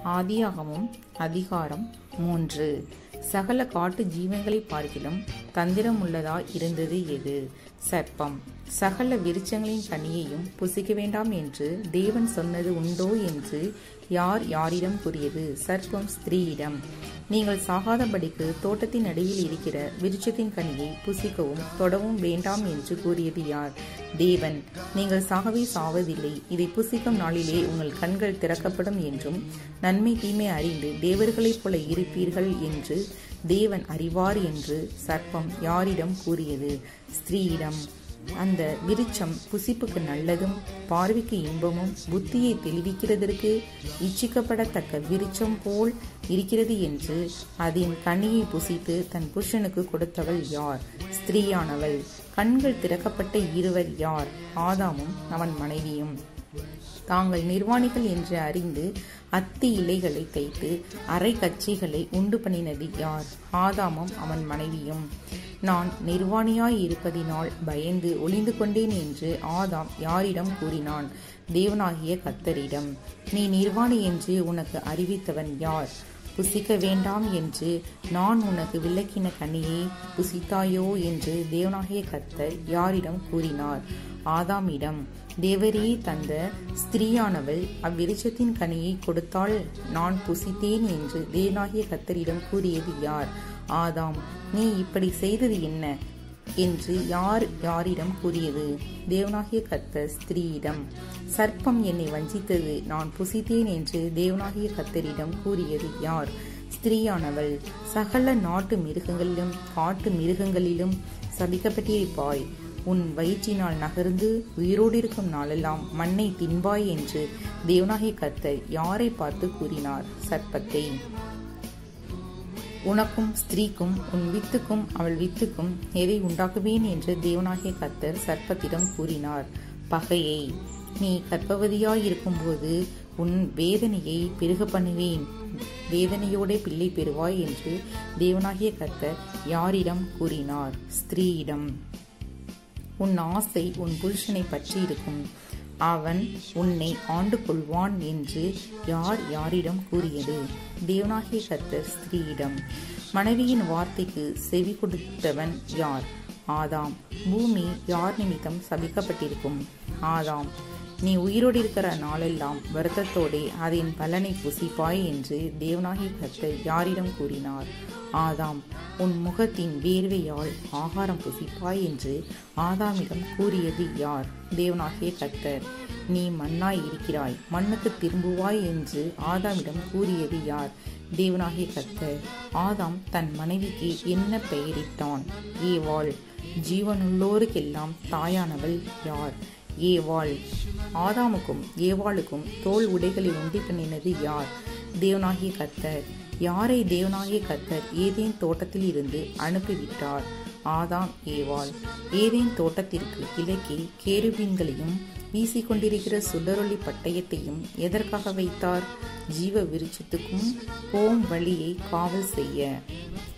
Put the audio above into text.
ஆதியாகமும் அதிகாரம் மூன்று சகல காட்டு ஜீவன்களை பார்க்கிலும் தந்திரமுள்ளதாய் இருந்தது எது சர்ப்பம் சகல விருட்சங்களின் கனியையும் புசிக்க வேண்டாம் என்று தேவன் சொன்னது உண்டோ என்று யார் யாரிடம் கூறியது சர்ப்பம் ஸ்திரீயிடம் நீங்கள் சாகாதபடிக்கு தோட்டத்தின் நடுவில் இருக்கிற விருட்சத்தின் கனியை புசிக்கவும் தொடவும் வேண்டாம் என்று கூறியது யார் தேவன் நீங்கள் சாகவே சாவதில்லை இதை புசிக்கும் நாளிலே உங்கள் கண்கள் திறக்கப்படும் என்றும் நன்மை தீமை அறிந்து தேவர்களைப் போல இருப்பீர்கள் என்று தேவன் அறிவார் என்று சர்ப்பம் யாரிடம் கூறியது ஸ்திரீயிடம் அந்த விருட்சம் புசிப்புக்கு நல்லதும் பார்வைக்கு இன்பமும் புத்தியை தெளிவிக்கிறதற்கு இச்சிக்கப்படத்தக்க விருட்சம் போல் இருக்கிறது என்று அதன் கனியை புசித்து தன் புருஷனுக்கு கொடுத்தவள் யார் ஸ்திரீயானவள் கண்கள் திறக்கப்பட்ட இருவர் யார் ஆதாமும் அவன் மனைவியும் தாங்கள் நிர்வாணிகள் என்று அறிந்து அத்தி இலைகளை தைத்து அரை கச்சிகளை உண்டு பண்ணினது யார் ஆதாமும் அவன் மனைவியும் நான் நிர்வாணியாய் இருப்பதினால் பயந்து ஒளிந்து கொண்டேன் என்று ஆதாம் யாரிடம் கூறினான் தேவனாகிய கத்தரிடம் நீ நிர்வாணி என்று உனக்கு அறிவித்தவன் யார் புசிக்க வேண்டாம் என்று நான் உனக்கு விளக்கின கனியை புசித்தாயோ என்று தேவனாகிய கத்தர் யாரிடம் கூறினார் ஆதாமிடம் தேவரே தந்த ஸ்திரீயானவள் அவ்விருச்சத்தின் கனியை கொடுத்தால் நான் புசித்தேன் என்று தேவனாகிய கத்தரிடம் கூறியது யார் ஆதாம் நீ இப்படி செய்தது என்ன என்று யார் யாரிடம் கூறியது தேவனாகிய கத்தர் ஸ்திரீயிடம் சர்ப்பம் என்னை வஞ்சித்தது நான் புசித்தேன் என்று தேவனாகிய கத்தரிடம் கூறியது யார் ஸ்திரீயானவள் சகல நாட்டு மிருகங்களிலும் காட்டு மிருகங்களிலும் சபிக்கப்பட்டிருப்பாய் உன் வயிற்றினால் நகர்ந்து உயிரோடு இருக்கும் நாளெல்லாம் மண்ணை தின்பாய் என்று தேவனாகிய கத்தர் யாரை பார்த்து கூறினார் சர்ப்பத்தை உனக்கும் ஸ்திரீக்கும் உன் வித்துக்கும் அவள் வித்துக்கும் எதை உண்டாக்குவேன் என்று தேவனாகிய கத்தர் சர்ப்பத்திடம் கூறினார் பகையை நீ கர்ப்பவதியாயிருக்கும்போது உன் வேதனையை பெருக பண்ணுவேன் வேதனையோட பிள்ளை பெறுவாய் என்று தேவனாகிய கத்தர் யாரிடம் கூறினார் ஸ்திரீயிடம் உன் ஆசை உன் புருஷனை பற்றி இருக்கும் அவன் உன்னை ஆண்டு கொள்வான் என்று யார் யாரிடம் கூறியது தேவனாகிய கத்தர் ஸ்திரீயிடம் மனைவியின் வார்த்தைக்கு செவி கொடுத்தவன் யார் ஆதாம் பூமி யார் நிமித்தம் சபிக்கப்பட்டிருக்கும் ஆதாம் நீ உயிரோடு இருக்கிற நாளெல்லாம் வருத்தத்தோடே அதன் பலனை புசிப்பாய் என்று தேவனாகிய கத்தர் யாரிடம் கூறினார் ஆதாம் உன் முகத்தின் வேர்வையால் ஆகாரம் புசிப்பாய் என்று ஆதாமிடம் கூறியது யார் தேவனாகிய கத்தர் நீ மண்ணாய் இருக்கிறாய் மண்ணுக்கு திரும்புவாய் என்று ஆதாமிடம் கூறியது யார் தேவனாகிய கத்தர் ஆதாம் தன் மனைவிக்கு என்ன பெயரிட்டான் ஏவாள் ஜீவனுள்ளோருக்கெல்லாம் தாயானவள் யார் ஏவாள் ஆதாமுக்கும் ஏவாளுக்கும் தோல் உடைகளை உண்டி பண்ணினது யார் தேவனாகிய கத்தர் யாரை தேவனாகிய கத்தர் ஏதேன் தோட்டத்தில் இருந்து அனுப்பிவிட்டார் ஆதாம் ஏவாள் ஏதேன் தோட்டத்திற்கு கிழக்கே கேருபீன்களையும் வீசிக்கொண்டிருக்கிற சுடரொளி பட்டயத்தையும் எதற்காக வைத்தார் ஜீவ விருட்சத்துக்கும் போம் வழியை காவல் செய்ய